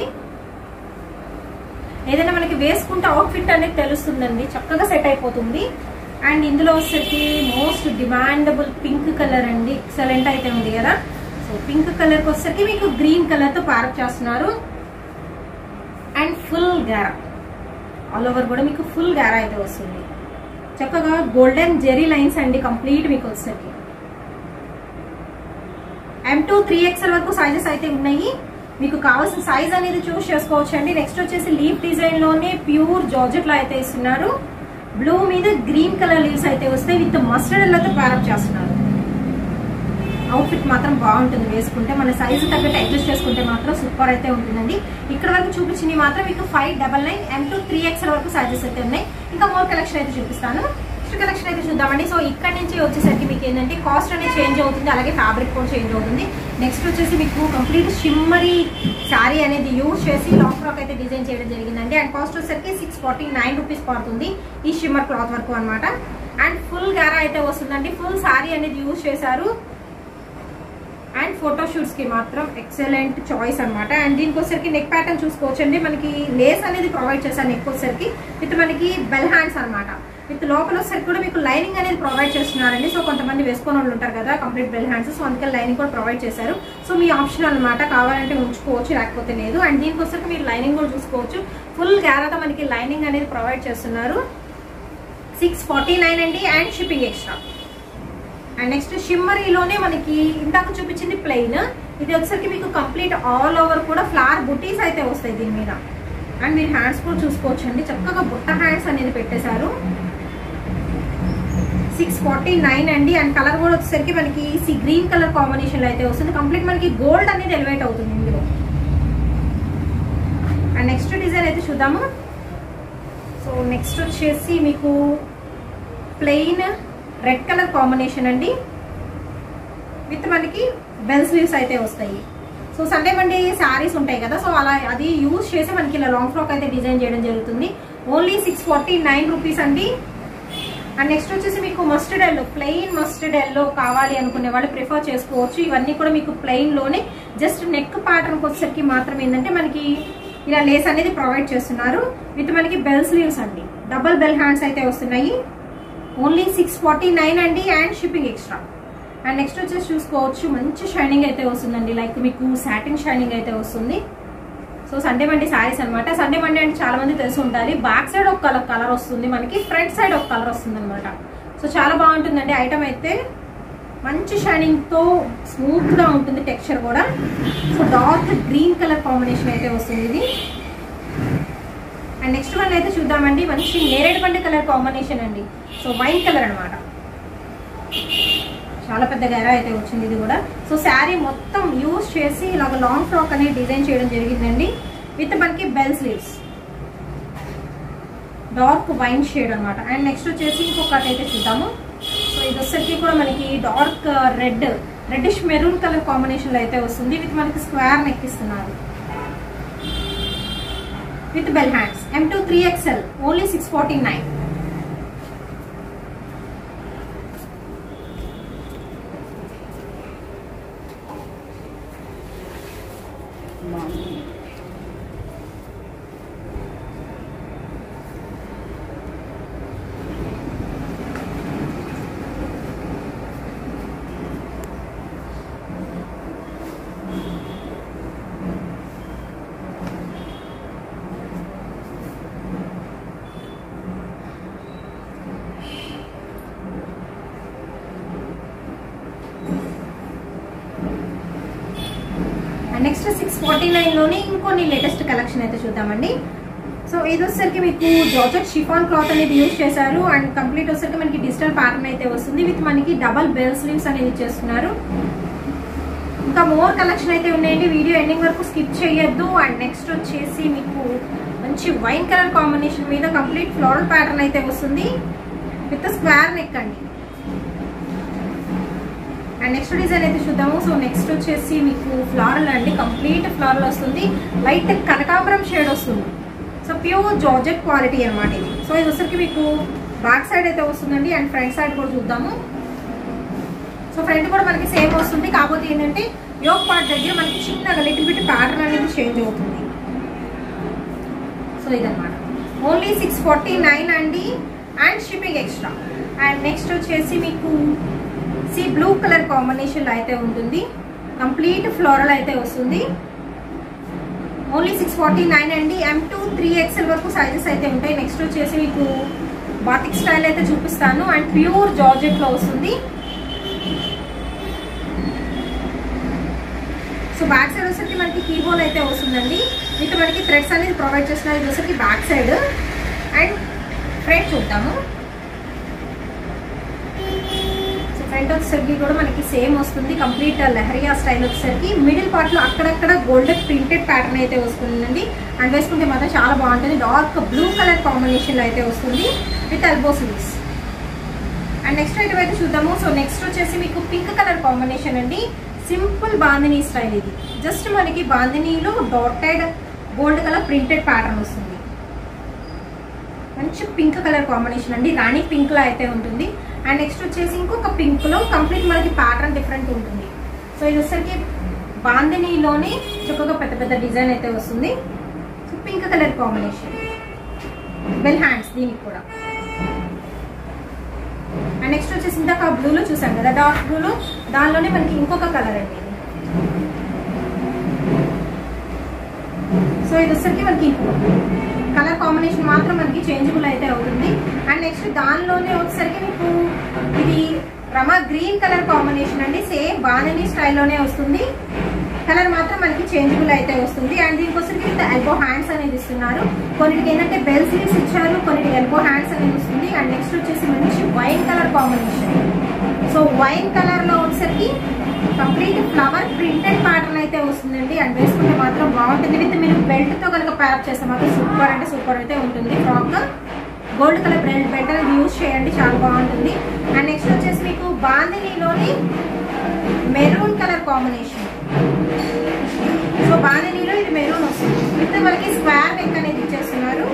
ఏదైనా మనకి వేసుకుంటే అవుట్ఫిట్ అనేది తెలుస్తుందండి చక్కగా సెట్ అయిపోతుంది అండ్ ఇందులో వచ్చేసి మోస్ట్ డిమాండబుల్ పింక్ కలర్ అండి ఎక్సలెంట్ అయితే ఉంది కదా సో పింక్ కలర్ కి వచ్చేసరికి మీకు గ్రీన్ కలర్ తో పారప్ చేస్తున్నారు అండ్ ఫుల్ గారా ఆల్ ఓవర్ కూడా మీకు ఫుల్ గారా అయితే వస్తుంది చక్కగా గోల్డెన్ జెరీ లైన్స్ అండి కంప్లీట్ మీకు వచ్చేసరికి ఎం టూ త్రీ ఎక్స్ఎల్ వరకు సైజెస్ అయితే ఉన్నాయి మీకు కావాల్సిన సైజ్ అనేది చూస్ చేసుకోవచ్చు అండి నెక్స్ట్ వచ్చేసి లీఫ్ డిజైన్ లోనే ప్యూర్ జార్జెట్ లో అయితే ఇస్తున్నారు బ్లూ మీద గ్రీన్ కలర్ లీవ్స్ అయితే వస్తాయి విత్ మస్టర్డ్ ఎల్లతో ప్యారప్ చేస్తున్నారు అవుట్ఫిట్ మాత్రం బాగుంటుంది వేసుకుంటే మన సైజు తగ్గట్టు అడ్జస్ట్ చేసుకుంటే మాత్రం సూపర్ అయితే ఉంటుందండి ఇక్కడ వరకు చూపించినవి మాత్రం మీకు five double nine M to three XL వరకు సైజెస్ అయితే ఉన్నాయి ఇంకా మోర్ కలెక్షన్ అయితే చూపిస్తాను నెక్స్ట్ కలెక్షన్ అయితే చూద్దామండి సో ఇక్కడ నుంచి వచ్చేసరికి మీకు ఏంటంటే కాస్ట్ అనేది చేంజ్ అవుతుంది అలాగే ఫ్యాబ్రిక్ కూడా చేంజ్ అవుతుంది నెక్స్ట్ వచ్చేసి మీకు కంప్లీట్ షిమ్మరీ శారీ అనేది యూజ్ చేసి లాంగ్ ఫ్రాక్ అయితే డిజైన్ చేయడం జరిగిందండి అండ్ కాస్ట్ వచ్చేసరికి సిక్స్ ఫార్టీ నైన్ రూపీస్ పడుతుంది ఈ షిమ్మర్ క్లాత్ వరకు అనమాట అండ్ ఫుల్ గారా అయితే వస్తుందండి ఫుల్ శారీ అనేది యూజ్ చేశారు అండ్ ఫోటో షూట్స్ కి మాత్రం ఎక్సలెంట్ చాయిస్ అనమాట అండ్ దీనికి వచ్చేసరికి నెక్ ప్యాటర్న్ చూసుకోవచ్చు అండి మనకి లేస్ అనేది ప్రొవైడ్ చేశారు నెక్ వచ్చేసరికి విత్ మనకి బెల్ హ్యాండ్స్ అనమాట విత్ లోపల వచ్చేసరికి కూడా మీకు లైనింగ్ అనేది ప్రొవైడ్ చేస్తున్నారండి సో కొంతమంది వేసుకొని వాళ్ళు ఉంటారు కదా కంప్లీట్ బెల్ హ్యాండ్స్ సో అందుకే లైనింగ్ కూడా ప్రొవైడ్ చేశారు సో మీ ఆప్షన్ అనమాట కావాలంటే ఉంచుకోవచ్చు లేకపోతే లేదు అండ్ దీనికి వచ్చేసరికి మీరు లైనింగ్ కూడా చూసుకోవచ్చు ఫుల్ గ్యారాతో మనకి లైనింగ్ అనేది ప్రొవైడ్ చేస్తున్నారు సిక్స్ ఫార్టీ నైన్ అండి and shipping extra and next షిమ్మరీలోనే మనకి ఇందాక చూపించింది ప్లెయిన్ ఇది వచ్చేసరికి మీకు కంప్లీట్ ఆల్ ఓవర్ కూడా ఫ్లవర్ బుటీస్ అయితే వస్తాయి దీని మీద అండ్ మీరు హ్యాండ్స్ కూడా చూసుకోవచ్చు అండి చక్కగా బుట్ట హ్యాండ్స్ అనేది పెట్టేశారు సిక్స్ ఫార్టీ నైన్ అండి అండ్ కలర్ కూడా వచ్చేసరికి మనకి సి గ్రీన్ కలర్ కాంబినేషన్ లో అయితే వస్తుంది కంప్లీట్ మనకి గోల్డ్ అనేది ఎలివేట్ అవుతుంది ఇందులో అండ్ నెక్స్ట్ డిజైన్ అయితే చూద్దాము సో నెక్స్ట్ వచ్చేసి మీకు ప్లెయిన్ రెడ్ కలర్ కాంబినేషన్ అండి విత్ మనకి బెల్ స్లీవ్స్ అయితే వస్తాయి సో సండే మండే శారీస్ ఉంటాయి కదా సో అలా అది యూజ్ చేసి మనకి ఇలా లాంగ్ ఫ్రాక్ అయితే డిజైన్ చేయడం జరుగుతుంది only six forty nine rupees అండి అండ్ నెక్స్ట్ వచ్చేసి మీకు mustard yellow plain mustard yellow కావాలి అనుకునే వాళ్ళు ప్రిఫర్ చేసుకోవచ్చు ఇవన్నీ కూడా మీకు ప్లెయిన్ లోనే జస్ట్ నెక్ ప్యాటర్న్ వచ్చేసరికి మాత్రం ఏంటంటే మనకి ఇలా లేస్ అనేది ప్రొవైడ్ చేస్తున్నారు విత్ మనకి బెల్ స్లీవ్స్ అండి డబల్ బెల్ హ్యాండ్స్ అయితే వస్తున్నాయి ఓన్లీ సిక్స్ ఫార్టీ నైన్ అండి and shipping extra and next వచ్చేసి చూసుకోవచ్చు మంచి షైనింగ్ అయితే వస్తుందండి లైక్ మీకు సాటిన్ షైనింగ్ అయితే వస్తుంది సో సండే మండే శారీస్ అనమాట సండే మండే అంటే చాలా మంది తెలిసి ఉండాలి బ్యాక్ సైడ్ ఒక కలర్ కలర్ వస్తుంది మనకి ఫ్రంట్ సైడ్ ఒక కలర్ వస్తుంది అనమాట సో చాలా బాగుంటుందండి ఐటమ్ అయితే మంచి షైనింగ్ తో స్మూత్ గా ఉంటుంది టెక్స్చర్ కూడా so dark green colour combination అయితే వస్తుంది ఇది అండ్ నెక్స్ట్ వన్ అయితే చూద్దామండి మంచి నేరేడు పండు కలర్ కాంబినేషన్ అండి సో వైన్ కలర్ అన్నమాట చాలా పెద్ద గెర అయితే వచ్చింది ఇది కూడా సో శారీ మొత్తం యూజ్ చేసి ఇలాగ లాంగ్ ఫ్రాక్ అనేది డిజైన్ చేయడం జరిగిందండి విత్ మనకి bell sleeves dark wine shade అన్నమాట అండ్ నెక్స్ట్ వచ్చేసి ఇంకొకటి అయితే చూద్దాము సో ఇది వచ్చేసరికి కూడా మనకి dark red reddish maroon colour combination లో అయితే వస్తుంది విత్ మనకి స్క్వేర్ నెక్ ఇస్తున్నారు with bell hands M to three XL only six forty nine next six forty నైన్లోనే ఇంకొన్ని లేటెస్ట్ కలెక్షన్ అయితే చూద్దామండి సో ఇది వచ్చేసరికి మీకు జార్జెట్ షిఫాన్ క్లాత్ అనేది యూజ్ చేశారు అండ్ కంప్లీట్ వచ్చేసరికి మనకి డిజిటల్ ప్యాటర్న్ అయితే వస్తుంది విత్ మనకి డబల్ బెల్ స్లీవ్స్ అనేది ఇచ్చేస్తున్నారు ఇంకా మోర్ కలెక్షన్ అయితే ఉన్నాయండి వీడియో ఎండింగ్ వరకు స్కిప్ చేయొద్దు అండ్ నెక్స్ట్ వచ్చేసి మీకు మంచి వైన్ కలర్ కాంబినేషన్ మీద కంప్లీట్ ఫ్లోరల్ ప్యాటర్న్ అయితే వస్తుంది విత్ స్క్వేర్ నెక్ అండి అండ్ నెక్స్ట్ డిజైన్ అయితే చూద్దాము సో నెక్స్ట్ వచ్చేసి మీకు ఫ్లారల్ అండి కంప్లీట్ ఫ్లారల్ వస్తుంది లైట్ కనకాంబరం షేడ్ వస్తుంది సో ప్యూర్ జార్జెట్ క్వాలిటీ అనమాట ఇది సో ఇది వచ్చరికి మీకు బ్యాక్ సైడ్ అయితే వస్తుందండి అండ్ ఫ్రంట్ సైడ్ కూడా చూద్దాము సో ఫ్రంట్ కూడా మనకి సేమ్ వస్తుంది కాకపోతే ఏంటంటే యోగ్ పార్ట్ దగ్గర మనకి చిన్నగా లిటిల్ బిట్ ప్యాటర్న్ అనేది చేంజ్ అవుతుంది సో ఇదన్నమాట ఓన్లీ సిక్స్ ఫార్టీ నైన్ అండి and shipping extra and next వచ్చేసి మీకు సి బ్లూ కలర్ కాంబినేషన్ అయితే ఉంటుంది కంప్లీట్ ఫ్లోరల్ అయితే వస్తుంది ఓన్లీ సిక్స్ ఫార్టీ నైన్ అండి ఎం టూ త్రీ ఎక్స్ఎల్ వరకు సైజెస్ అయితే ఉంటాయి నెక్స్ట్ వచ్చేసి మీకు బాటిక్ స్టైల్ అయితే చూపిస్తాను అండ్ ప్యూర్ జార్జెట్ లో వస్తుంది సో బ్యాక్ సైడ్ వచ్చేసరికి మనకి కీ హోల్ అయితే వస్తుందండి విత్ మనకి థ్రెడ్స్ అనేది ప్రొవైడ్ చేస్తున్నారు ఇది వచ్చేసరికి బ్యాక్ సైడ్ అండ్ ఫ్రంట్ చూద్దాము సో ఫ్రంట్ వచ్చేసరికి కూడా మనకి సేమ్ వస్తుంది కంప్లీట్ లెహరియా స్టైల్ వచ్చేసరికి మిడిల్ పార్ట్ లో అక్కడక్కడ గోల్డెన్ ప్రింటెడ్ ప్యాటర్న్ అయితే వస్తుందండి అండ్ వేసుకుంటే మాత్రం చాలా బాగుంటుంది డార్క్ బ్లూ కలర్ కాంబినేషన్ లో అయితే వస్తుంది with elbow sleeves and next item అయితే చూద్దాము సో నెక్స్ట్ వచ్చేసి మీకు పింక్ కలర్ కాంబినేషన్ అండి సింపుల్ బాందినీ స్టైల్ ఇది జస్ట్ మనకి బాందినీలో dotted gold colour printed pattern వస్తుంది మంచి పింక్ కలర్ కాంబినేషన్ అండి రాణి పింక్ లో అయితే ఉంటుంది అండ్ నెక్స్ట్ వచ్చేసి ఇంకొక పింక్ లో కంప్లీట్ మనకి ప్యాటర్న్ డిఫరెంట్ ఉంటుంది సో ఇది వచ్చేసరికి బాందినీలోనే చక్కగా పెద్ద పెద్ద డిజైన్ అయితే వస్తుంది so pink colour combination bell hands దీనికి కూడా అండ్ నెక్స్ట్ వచ్చేసి ఇందాక బ్లూలో చూసాం కదా డార్క్ బ్లూలో దానిలోనే మనకి ఇంకొక కలర్ అండి ఇది సో ఇది వచ్చరికి మనకి కలర్ కాంబినేషన్ మాత్రం మనకి చేంజబుల్ అయితే అవుతుంది అండ్ నెక్స్ట్ దానిలోనే వచ్చేసరికి మీకు ఇది రమా గ్రీన్ కలర్ కాంబినేషన్ అండి సేమ్ బాణని స్టైల్లోనే వస్తుంది కలర్ మాత్రం మనకి చేంజబుల్ అయితే వస్తుంది అండ్ దీనికోసరికి ఇంత ఎల్బో హ్యాండ్స్ అనేది ఇస్తున్నారు కొన్నిటికి ఏంటంటే బెల్ స్లీవ్స్ ఇచ్చారు కొన్నిటికి ఎల్బో హ్యాండ్స్ అనేది వస్తుంది అండ్ నెక్స్ట్ వచ్చేసి మంచి wine colour combination so wine colour లో వచ్చేసరికి కంప్లీట్ ఫ్లవర్ ప్రింటెడ్ ప్యాటర్న్ అయితే వస్తుందండి అండ్ వేసుకుంటే మాత్రం బాగుంటుంది విత్ మీరు బెల్ట్ తో కనుక ప్యారప్ చేస్తే మాత్రం సూపర్ అంటే సూపర్ అయితే ఉంటుంది frock gold colour belt belt అనేది యూజ్ చేయండి చాలా బాగుంటుంది అండ్ నెక్స్ట్ వచ్చేసి మీకు బాందినీలోని మెరూన్ కలర్ కాంబినేషన్ సో బాందినీలో ఇది మెరూన్ వస్తుంది విత్ మనకి స్క్వేర్ నెక్ అనేది ఇచ్చేస్తున్నారు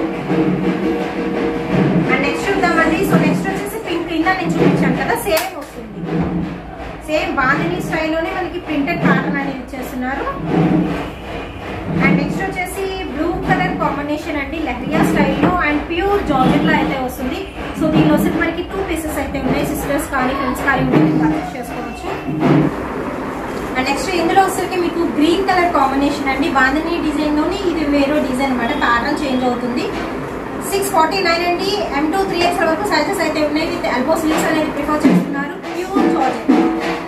అండ్ నెక్స్ట్ చూద్దామండి సో నెక్స్ట్ వచ్చేసి పింక్ ఇందా నేను చూపించాను కదా సేమ్ వస్తుంది సేమ్ బాందిని స్టైల్లోనే మనకి ప్రింటెడ్ ప్యాటర్న్ అనేది ఇచ్చేస్తున్నారు అండ్ నెక్స్ట్ వచ్చేసి బ్లూ కలర్ కాంబినేషన్ అండి లెహరియా స్టైల్లో అండ్ ప్యూర్ జార్జెట్ లో అయితే వస్తుంది సో దీనిలో వచ్చి మనకి టూ పీసెస్ అయితే ఉన్నాయి సిస్టర్స్ కానీ ఫ్రెండ్స్ కానీ ఉంటుంది పర్చేస్ చేసుకోవచ్చు అండ్ నెక్స్ట్ ఇందులో వచ్చేసరికి మీకు గ్రీన్ కలర్ కాంబినేషన్ అండి బాందిని డిజైన్ లోని ఇది వేరే డిజైన్ అనమాట ప్యాటర్న్ చేంజ్ అవుతుంది సిక్స్ ఫార్టీ నైన్ అండి ఎం టూ త్రీ ఎక్స్ వరకు సైజెస్ అయితే ఉన్నాయి విత్ ఎల్బో స్లీవ్స్ అనేది ప్రిఫర్ చేస్తున్నారు ప్యూర్ జార్జెట్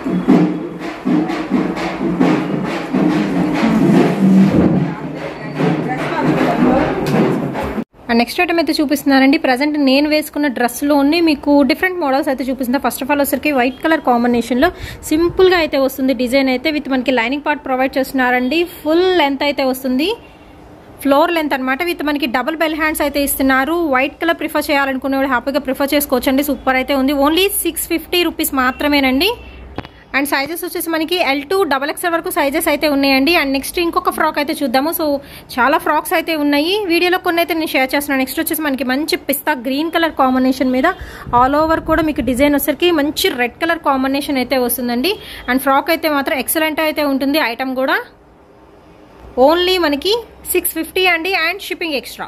నెక్స్ట్ ఐటమ్ అయితే చూపిస్తున్నానండి ప్రజెంట్ నేను వేసుకున్న డ్రెస్లోనే మీకు డిఫరెంట్ మోడల్స్ అయితే చూపిస్తున్నా ఫస్ట్ ఆఫ్ ఆల్ వచ్చరికి వైట్ కలర్ కాంబినేషన్లో సింపుల్గా అయితే వస్తుంది డిజైన్ అయితే విత్ మనకి లైనింగ్ పార్ట్ ప్రొవైడ్ చేస్తున్నారండి ఫుల్ లెంత్ అయితే వస్తుంది ఫ్లోర్ లెంత్ అనమాట విత్ మనకి డబుల్ బెల్ హ్యాండ్స్ అయితే ఇస్తున్నారు వైట్ కలర్ ప్రిఫర్ చేయాలనుకునే వాళ్ళు హ్యాపీగా ప్రిఫర్ చేసుకోవచ్చు అండి సూపర్ అయితే ఉంది ఓన్లీ సిక్స్ ఫిఫ్టీ రూపీస్ మాత్రమేనండి అండ్ సైజెస్ వచ్చేసి మనకి ఎల్ టూ డబల్ ఎక్స్ఎల్ వరకు సైజెస్ అయితే ఉన్నాయండి అండ్ నెక్స్ట్ ఇంకొక ఫ్రాక్ అయితే చూద్దాము సో చాలా ఫ్రాక్స్ అయితే ఉన్నాయి వీడియోలో కొన్ని అయితే నేను షేర్ చేస్తున్నాను నెక్స్ట్ వచ్చేసి మనకి మంచి పిస్తా గ్రీన్ కలర్ కాంబినేషన్ మీద ఆల్ ఓవర్ కూడా మీకు డిజైన్ వచ్చరికి మంచి రెడ్ కలర్ కాంబినేషన్ అయితే వస్తుందండి అండ్ ఫ్రాక్ అయితే మాత్రం ఎక్సలెంట్ అయితే ఉంటుంది ఐటమ్ కూడా ఓన్లీ మనకి సిక్స్ ఫిఫ్టీ అండి and shipping extra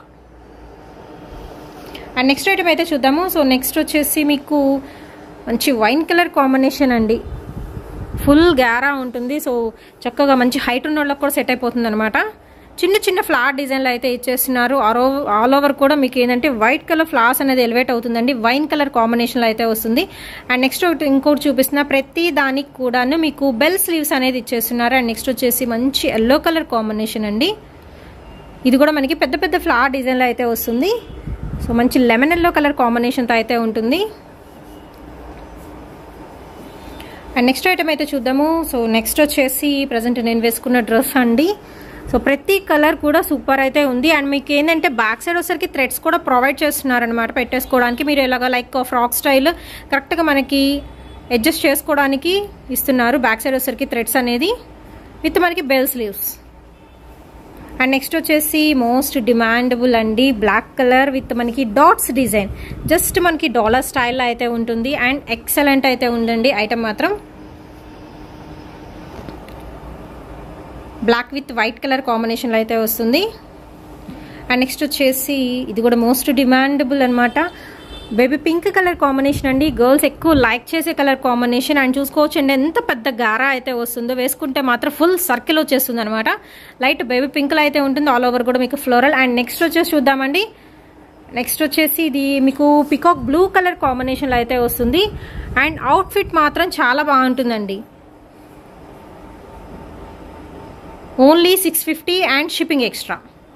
and next item అయితే చూద్దాము సో నెక్స్ట్ వచ్చేసి మీకు మంచి వైన్ కలర్ కాంబినేషన్ అండి ఫుల్ గ్యారా ఉంటుంది సో చక్కగా మంచి హైట్ ఉన్న వాళ్ళకి కూడా సెట్ అయిపోతుంది అనమాట చిన్న చిన్న ఫ్లవర్ డిజైన్లు అయితే ఇచ్చేస్తున్నారు ఆరో ఆల్ ఓవర్ కూడా మీకు ఏంటంటే వైట్ కలర్ ఫ్లవర్స్ అనేది ఎలివేట్ అవుతుందండి వైన్ కలర్ కాంబినేషన్లో అయితే వస్తుంది అండ్ నెక్స్ట్ ఒకటి ఇంకోటి చూపిస్తున్న ప్రతి దానికి కూడాను మీకు బెల్ స్లీవ్స్ అనేది ఇచ్చేస్తున్నారు అండ్ నెక్స్ట్ వచ్చేసి మంచి ఎల్లో కలర్ కాంబినేషన్ అండి ఇది కూడా మనకి పెద్ద పెద్ద ఫ్లవర్ డిజైన్లో అయితే వస్తుంది సో మంచి లెమన్ ఎల్లో కలర్ కాంబినేషన్తో అయితే ఉంటుంది అండ్ నెక్స్ట్ ఐటమ్ అయితే చూద్దాము సో నెక్స్ట్ వచ్చేసి ప్రజెంట్ నేను వేసుకున్న డ్రెస్ అండి సో ప్రతి కలర్ కూడా సూపర్ అయితే ఉంది అండ్ మీకు ఏంటంటే బ్యాక్ సైడ్ వచ్చరికి థ్రెడ్స్ కూడా ప్రొవైడ్ చేస్తున్నారనమాట పెట్టేసుకోవడానికి మీరు ఇలాగ లైక్ ఫ్రాక్ స్టైల్ కరెక్ట్గా మనకి అడ్జస్ట్ చేసుకోవడానికి ఇస్తున్నారు బ్యాక్ సైడ్ వచ్చరికి థ్రెడ్స్ అనేది విత్ మనకి బెల్ స్లీవ్స్ అండ్ నెక్స్ట్ వచ్చేసి మోస్ట్ డిమాండబుల్ అండి బ్లాక్ కలర్ విత్ మనకి డాట్స్ డిజైన్ జస్ట్ మనకి డాలర్ స్టైల్లో అయితే ఉంటుంది అండ్ ఎక్సలెంట్ అయితే ఉందండి ఐటమ్ మాత్రం బ్లాక్ విత్ వైట్ కలర్ కాంబినేషన్లో అయితే వస్తుంది అండ్ నెక్స్ట్ వచ్చేసి ఇది కూడా మోస్ట్ డిమాండబుల్ అనమాట బేబీ పింక్ కలర్ కాంబినేషన్ అండి గర్ల్స్ ఎక్కువ లైక్ చేసే కలర్ కాంబినేషన్ అండ్ చూసుకోవచ్చు అండి ఎంత పెద్ద గారా అయితే వస్తుందో వేసుకుంటే మాత్రం ఫుల్ సర్కిల్ వచ్చేస్తుంది అనమాట లైట్ బేబీ పింక్లో అయితే ఉంటుంది ఆల్ ఓవర్ కూడా మీకు ఫ్లోరల్ అండ్ నెక్స్ట్ వచ్చేసి చూద్దామండి నెక్స్ట్ వచ్చేసి ఇది మీకు పికాక్ బ్లూ కలర్ కాంబినేషన్లో అయితే వస్తుంది అండ్ అవుట్ఫిట్ మాత్రం చాలా బాగుంటుందండి only six fifty and shipping extra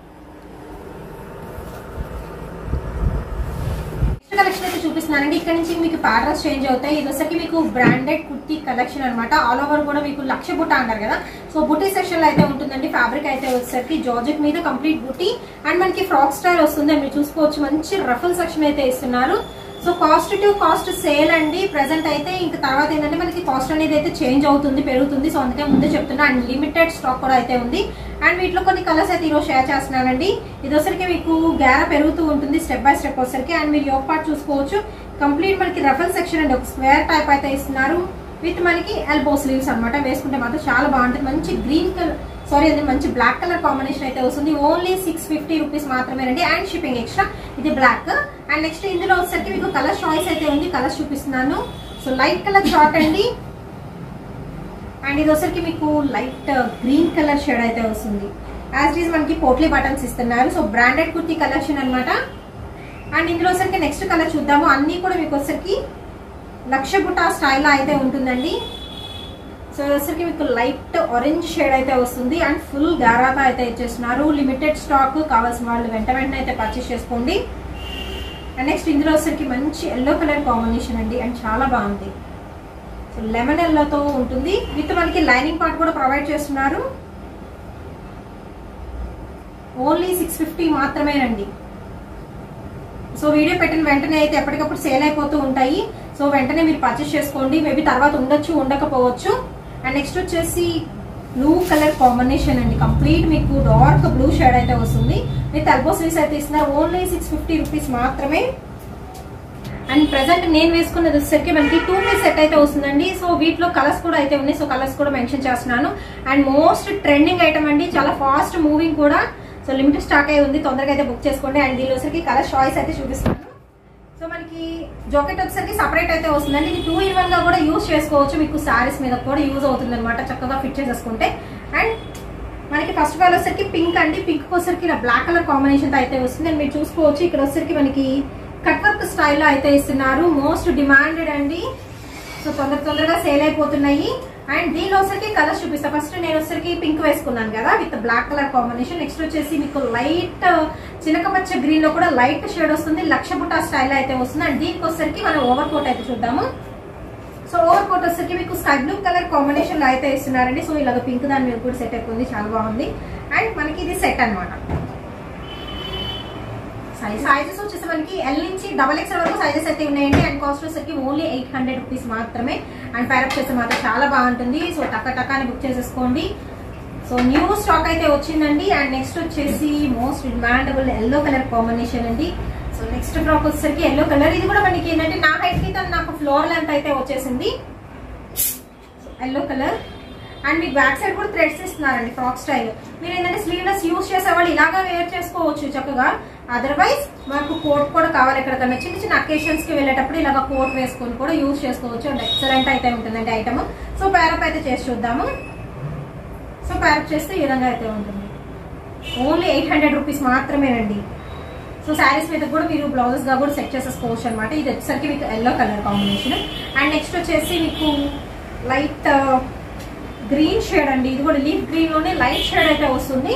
collection అయితే చూపిస్తున్నానండి ఇక్కడ నుంచి మీకు ప్యాటర్న్స్ చేంజ్ అవుతాయి ఇది వచ్చరికి మీకు బ్రాండెడ్ కుర్తీ కలెక్షన్ అనమాట ఆల్ ఓవర్ కూడా మీకు లక్ష బుట్ట అంటారు కదా సో బుటీ సెక్షన్ లో అయితే ఉంటుందండి ఫ్యాబ్రిక్ అయితే వచ్చేసరికి జార్జెట్ మీద కంప్లీట్ బుటీ అండ్ మనకి ఫ్రాక్ స్టైల్ వస్తుంది మీరు చూసుకోవచ్చు మంచి రఫల్ సెక్షన్ అయితే ఇస్తున్నారు so cost to cost sale అండి ప్రెసెంట్ అయితే ఇంక తర్వాత ఏంటంటే మనకి కాస్ట్ అనేది అయితే చేంజ్ అవుతుంది పెరుగుతుంది సో అందుకే ముందే చెప్తున్నా అండ్ లిమిటెడ్ స్టాక్ కూడా అయితే ఉంది అండ్ వీటిలో కొన్ని కలర్స్ అయితే ఈరోజు షేర్ చేస్తున్నానండి ఇది వచ్చరికి మీకు గ్యార పెరుగుతూ ఉంటుంది స్టెప్ బై స్టెప్ వచ్చరికి అండ్ మీరు యోగ పార్ట్ చూసుకోవచ్చు కంప్లీట్ మనకి రఫల్ సెక్షన్ అండి ఒక స్క్వేర్ టైప్ అయితే ఇస్తున్నారు విత్ మనకి ఎల్బో స్లీవ్స్ అనమాట వేసుకుంటే మాత్రం చాలా బాగుంటుంది మంచి గ్రీన్ కలర్ సారీ అది మంచి బ్లాక్ కలర్ కాంబినేషన్ అయితే వస్తుంది ఓన్లీ సిక్స్ ఫిఫ్టీ రూపీస్ మాత్రమేనండి అండ్ షిప్పింగ్ ఎక్స్ట్రా ఇది బ్లాక్ అండ్ నెక్స్ట్ ఇందులో వచ్చేసరికి మీకు కలర్ చాయిస్ అయితే ఉంది కలర్స్ చూపిస్తున్నాను సో లైట్ కలర్ షార్ట్ అండి అండ్ ఇది వచ్చరికి మీకు లైట్ గ్రీన్ కలర్ షేడ్ అయితే వస్తుంది యాజ్ ఈజ్ మనకి పోట్లీ బటన్స్ ఇస్తున్నారు సో బ్రాండెడ్ కుర్తీ కలెక్షన్ అనమాట అండ్ ఇందులో వచ్చరికి నెక్స్ట్ కలర్ చూద్దాము అన్ని కూడా మీకు వచ్చరికి లక్ష బుటా స్టైల్లో అయితే ఉంటుందండి సో వచ్చరికి మీకు లైట్ ఆరెంజ్ షేడ్ అయితే వస్తుంది అండ్ ఫుల్ గారాగా అయితే ఇచ్చేస్తున్నారు లిమిటెడ్ స్టాక్ కావాల్సిన వాళ్ళు వెంట వెంటనే అయితే పర్చేస్ చేసుకోండి అండ్ నెక్స్ట్ ఇందులో వచ్చరికి మంచి ఎల్లో కలర్ కాంబినేషన్ అండి అండ్ చాలా బాగుంది సో లెమన్ ఎల్లోతో ఉంటుంది విత్ మనకి లైనింగ్ పార్ట్ కూడా ప్రొవైడ్ చేస్తున్నారు ఓన్లీ సిక్స్ ఫిఫ్టీ మాత్రమేనండి సో వీడియో పెట్టిన వెంటనే అయితే ఎప్పటికప్పుడు సేల్ అయిపోతూ ఉంటాయి సో వెంటనే మీరు పర్చేస్ చేసుకోండి మేబీ తర్వాత ఉండొచ్చు ఉండకపోవచ్చు అండ్ నెక్స్ట్ వచ్చేసి బ్లూ కలర్ కాంబినేషన్ అండి కంప్లీట్ మీకు డార్క్ బ్లూ షేడ్ అయితే వస్తుంది విత్ ఎల్బో స్లీవ్స్ అయితే ఇస్తున్నారు ఓన్లీ సిక్స్ ఫిఫ్టీ రూపీస్ మాత్రమే అండ్ ప్రెసెంట్ నేను వేసుకున్నది వచ్చేసరికి మనకి టూ పీస్ సెట్ అయితే వస్తుందండి సో వీటిలో కలర్స్ కూడా అయితే ఉన్నాయి సో కలర్స్ కూడా మెన్షన్ చేస్తున్నాను అండ్ మోస్ట్ ట్రెండింగ్ ఐటమ్ అండి చాలా ఫాస్ట్ మూవింగ్ కూడా సో లిమిటెడ్ స్టాక్ అయి ఉంది తొందరగా అయితే బుక్ చేసుకోండి అండ్ దీనిలో వచ్చరికి కలర్ చాయిస్ అయితే చూపిస్తాను సో మనకి జాకెట్ వచ్చేసరికి సపరేట్ అయితే వస్తుందండి ఇది టూ ఇన్ వన్ గా కూడా యూజ్ చేసుకోవచ్చు మీకు సారీస్ మీద కూడా యూజ్ అవుతుంది అనమాట చక్కగా ఫిట్ చేసేసుకుంటే అండ్ మనకి ఫస్ట్ ఆఫ్ ఆల్ వచ్చరికి పింక్ అండి పింక్ వచ్చరికి ఇలా బ్లాక్ కలర్ కాంబినేషన్ అయితే వస్తుంది అండ్ మీరు చూసుకోవచ్చు ఇక్కడ వచ్చరికి మనకి కట్ వర్క్ స్టైల్లో అయితే ఇస్తున్నారు మోస్ట్ డిమాండెడ్ అండి సో తొందర తొందరగా సేల్ అయిపోతున్నాయి అండ్ దీనిలో వచ్చరికి కలర్స్ చూపిస్తా ఫస్ట్ నేను వచ్చరికి పింక్ వేసుకున్నాను కదా with black colour combination next వచ్చేసి మీకు లైట్ చిలకపచ్చ గ్రీన్ లో కూడా లైట్ షేడ్ వస్తుంది లక్ష బుట్టా స్టైల్ అయితే వస్తుంది అండ్ దీనికి వచ్చరికి మనం ఓవర్ కోట్ అయితే చూద్దాము సో ఓవర్ కోట్ వచ్చరికి మీకు స్కై బ్లూ కలర్ కాంబినేషన్ లో అయితే ఇస్తున్నారండి సో ఇలాగ పింక్ దాని మీద కూడా సెట్ అయిపోయింది చాలా బాగుంది అండ్ మనకి ఇది సెట్ అన్నమాట సైజ్ సైజెస్ వచ్చేసి మనకి ఎల్ నుంచి డబల్ ఎక్స్ఎల్ వరకు సైజెస్ అయితే ఉన్నాయండి అండ్ కాస్ట్ వచ్చేసరికి ఓన్లీ ఎయిట్ హండ్రెడ్ రూపీస్ మాత్రమే అండ్ ప్యారప్ చేస్తే మాత్రం చాలా బాగుంటుంది సో టక్క టక్క అని బుక్ చేసేసుకోండి సో న్యూ స్టాక్ అయితే వచ్చిందండి అండ్ నెక్స్ట్ వచ్చేసి most demandable yellow colour combination అండి సో నెక్స్ట్ ఫ్రాక్ వచ్చేసరికి ఎల్లో కలర్ ఇది కూడా మనకి ఏంటంటే నా హైట్ కి తను నాకు ఫ్లోర్ లెంత్ అయితే వచ్చేసింది ఎల్లో కలర్ అండ్ మీకు బ్యాక్ సైడ్ కూడా థ్రెడ్స్ ఇస్తున్నారండి ఫ్రాక్ స్టైల్ మీరు ఏంటంటే స్లీవ్లెస్ యూస్ చేసేవాళ్ళు ఇలాగా వేర్ చేసుకోవచ్చు చక్కగా అదర్వైజ్ మాకు కోట్ కూడా కావాలి ఎక్కడికన్నా చిన్న చిన్న అకేషన్స్ కి వెళ్ళేటప్పుడు ఇలాగ కోట్ వేసుకొని కూడా యూస్ చేసుకోవచ్చు అండ్ ఎక్సలెంట్ అయితే ఉంటుందండి ఐటమ్ సో ప్యారప్ అయితే చేసి చూద్దాము సో ప్యారప్ చేస్తే ఈ విధంగా అయితే ఉంటుంది ఓన్లీ ఎయిట్ హండ్రెడ్ రూపీస్ మాత్రమేనండి సో శారీస్ మీద కూడా మీరు బ్లౌజెస్ గా కూడా సెట్ చేసేసుకోవచ్చు అనమాట ఇది వచ్చేసరికి మీకు yellow colour combination and next వచ్చేసి మీకు లైట్ గ్రీన్ షేడ్ అండి ఇది కూడా లీఫ్ గ్రీన్ లోనే లైట్ షేడ్ అయితే వస్తుంది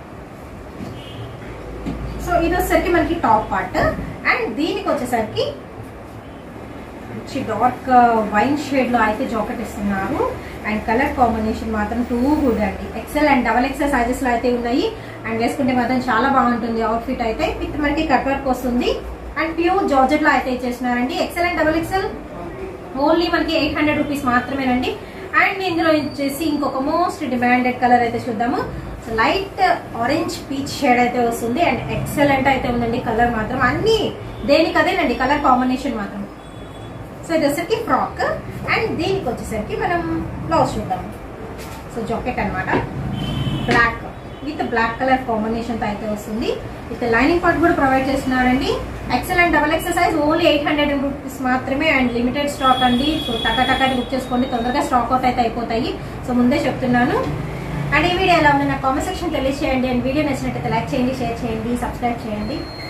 సో ఇది వచ్చేసరికి మనకి టాప్ పార్ట్ అండ్ దీనికి వచ్చేసరికి మంచి డార్క్ వైన్ షేడ్ లో అయితే జాకెట్ ఇస్తున్నారు అండ్ కలర్ కాంబినేషన్ మాత్రం టూ గుడ్ అండి XL and double XL sizes లో అయితే ఉన్నాయి అండ్ వేసుకుంటే మాత్రం చాలా బాగుంటుంది అవుట్ ఫిట్ అయితే విత్ మనకి కట్ వర్క్ వస్తుంది అండ్ ప్యూర్ జార్జెట్ లో అయితే ఇచ్చేసినారండి XL and double XL only మనకి ఎయిట్ హండ్రెడ్ రూపీస్ మాత్రమేనండి అండ్ ఇందులో వచ్చేసి ఇంకొక మోస్ట్ డిమాండెడ్ కలర్ అయితే చూద్దాము లైట్ ఆరెంజ్ పీచ్ షేడ్ అయితే వస్తుంది అండ్ ఎక్సలెంట్ అయితే ఉందండి కలర్ మాత్రం అన్ని దేనికి అదేనండి కలర్ కాంబినేషన్ మాత్రం సో ఇది వచ్చేసరికి ఫ్రాక్ అండ్ దీనికి వచ్చేసరికి మనం బ్లౌజ్ చూద్దాం సో జాకెట్ అన్నమాట black with black colour combination తో అయితే వస్తుంది విత్ లైనింగ్ పార్ట్ కూడా ప్రొవైడ్ చేస్తున్నారండి XL and double XL only eight hundred rupees మాత్రమే అండ్ లిమిటెడ్ స్టాక్ అండి సో టకా టకా బుక్ చేసుకోండి తొందరగా స్టాక్ అవుట్ అయితే అయిపోతాయి సో ముందే చెప్తున్నాను అండ్ ఈ వీడియో ఎలా ఉంది నాకు కామెంట్ సెక్షన్ తెలియజేయండి అండ్ వీడియో నచ్చినట్టయితే లైక్ చేయండి షేర్ చేయండి సబ్స్క్రైబ్ చేయండి